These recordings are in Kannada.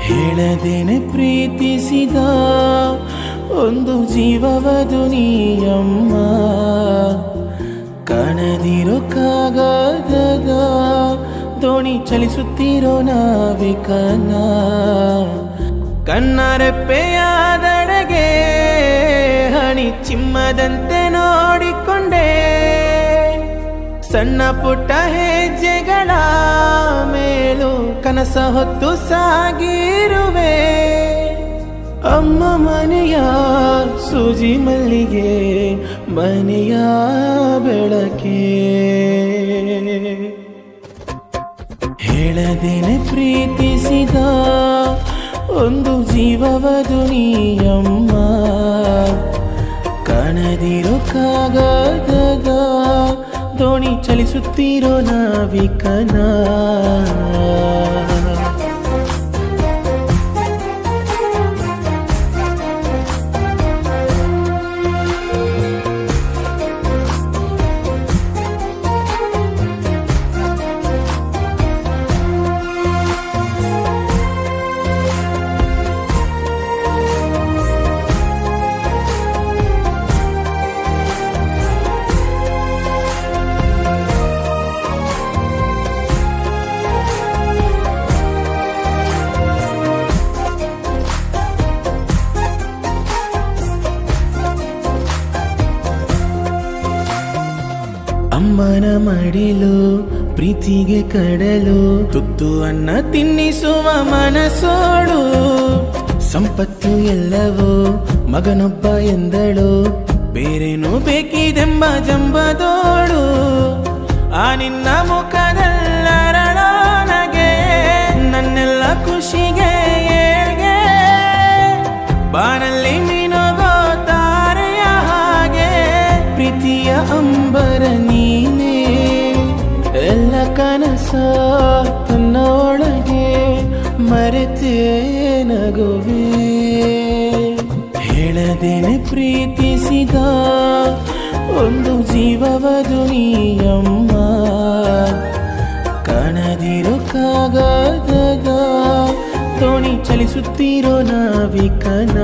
ಹೇಳದೇನೆ ಪ್ರೀತಿಸಿದ ಒಂದು ಜೀವವದು ನೀಯಮ್ಮ ಕಾಣದಿರೋ ಕಾಗದದ ದೋಣಿ ಚಲಿಸುತ್ತಿರೋ ನಾವಿಕನ ಕಣ್ಣರೆಪ್ಪೆಯಾದಡೆಗೆ ಹಣಿ ಚಿಮ್ಮದಂತೆ ನೋಡಿಕೊಂಡೆ ಸಣ್ಣ ಪುಟ್ಟ ಹೆಜ್ಜೆಗಳ ಮೇಲೂ ಕನಸ ಹೊತ್ತು ಸಾಗಿರುವೆ ಅಮ್ಮ ಮನೆಯ ಸೂಜಿ ಮಲ್ಲಿಗೆ ಮನೆಯ ಬೆಳಕೆ ಹೇಳದೇನೆ ಪ್ರೀತಿಸಿದ ಒಂದು ಜೀವವದು ನೀಯಮ್ಮ ಕಾಣದಿರೋ ಕಾಗದದ ದೋಣಿ ಚಲಿಸುತ್ತಿರೋ ನಾವಿಕನ ಅಮ್ಮನ ಮಡಿಲು ಪ್ರೀತಿಗೆ ಕಡಲು ತುತ್ತು ಅನ್ನ ತಿನ್ನಿಸುವ ಮನಸೋಳು ಸಂಪತ್ತು ಎಲ್ಲವೂ ಮಗನೊಬ್ಬ ಎಂದಳು ಬೇರೇನು ಬೇಕಿದೆಂಬ ಜಂಬದೋಳು ಆ ನಿನ್ನ ಮುಖದಲ್ಲರಳೋ ನಗೆ ನನ್ನೆಲ್ಲ ಖುಷಿಗೆ ಏಳ್ಗೆ ಬಾನಲ್ಲಿ ಮೀನುಗೋ ತಾರೆಯ ಹಾಗೆ ಪ್ರೀತಿಯ ಅಂಬರ ನೀನೇ ಎಲ್ಲ ಕನಸ ತನ್ನ ಒಳಗೆ ಮರೆತೇ ನಗುವೆ ಹೇಳದೇನೆ ಪ್ರೀತಿಸಿದ ಒಂದು ಜೀವವದು ನೀಯಮ್ಮ ಕಾಣದಿರೋ ಕಾಗದದ ದೋಣಿ ಚಲಿಸುತ್ತಿರೋ ನಾವಿಕನ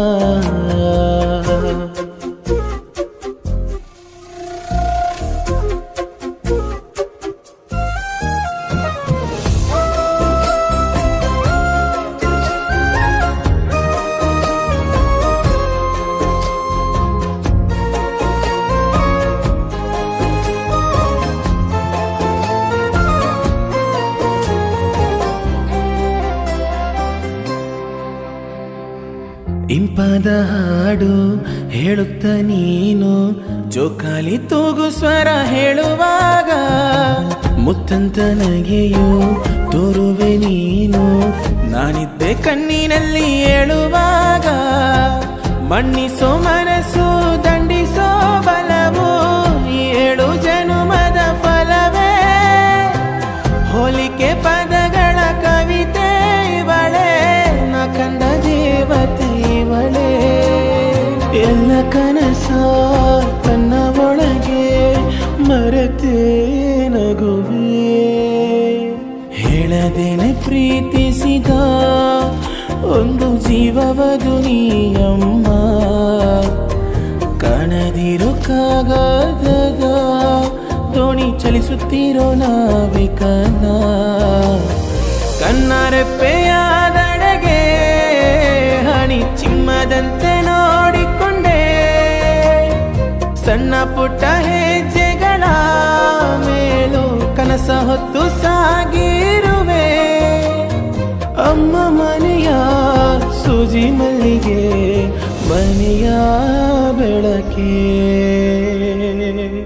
ಇಂಪಾದ ಹಾಡು ಹೇಳುತ್ತ ನೀನು ಜೋಕಾಲಿ ತೂಗು ಸ್ವರ ಹೇಳುವಾಗ ಮುತ್ತಂತ ನಗೆಯು ತೋರುವೆ ನೀನು ನಾನಿದ್ದೆ ಕಣ್ಣಿನಲ್ಲಿ ಹೇಳುವಾಗ ಮಣ್ಣಿಸೋ ಮನಸ್ಸು ದಂಡಿಸೋ ಬಲವು ಈ ಏಳು ಜನುಮದ ಫಲವೇ ಹೋಲಿಕೆ ಪದಗಳ ಕವಿತೆ ಇವಳೆ ನ ಕಂಡ ದೇವತೆ ಇವಳೆ ಎಲ್ಲ ಕನಸ ತನ್ನ ಒಳಗೆ ಮರೆತೇ ನಗುವೆ ಹೇಳದೇನೆ ಪ್ರೀತಿಸಿದ ಒಂದು ಜೀವವದು ನೀಯಮ್ಮ ಕಾಣದಿರೋ ಕಾಗದದ ದೋಣಿ ಚಲಿಸುತ್ತಿರೋ ನಾವಿಕನ ಕಣ್ಣರೆಪ್ಪೆಯಾದಡೆಗೆ ಹಣಿ ಚಿಮ್ಮದಂತೆ ನೋಡಿಕೊಂಡೆ ಸಣ್ಣ ಪುಟ್ಟ ಹೆಜ್ಜೆಗಳ ಮೇಲೂ ಕನಸ ಹೊತ್ತು ಸಾಗಿರುವೆ ಅಮ್ಮ ಮನೆಯ ಸೂಜಿ ಮಲ್ಲಿಗೆ ಮನೆಯ ಬೆಳಕೆ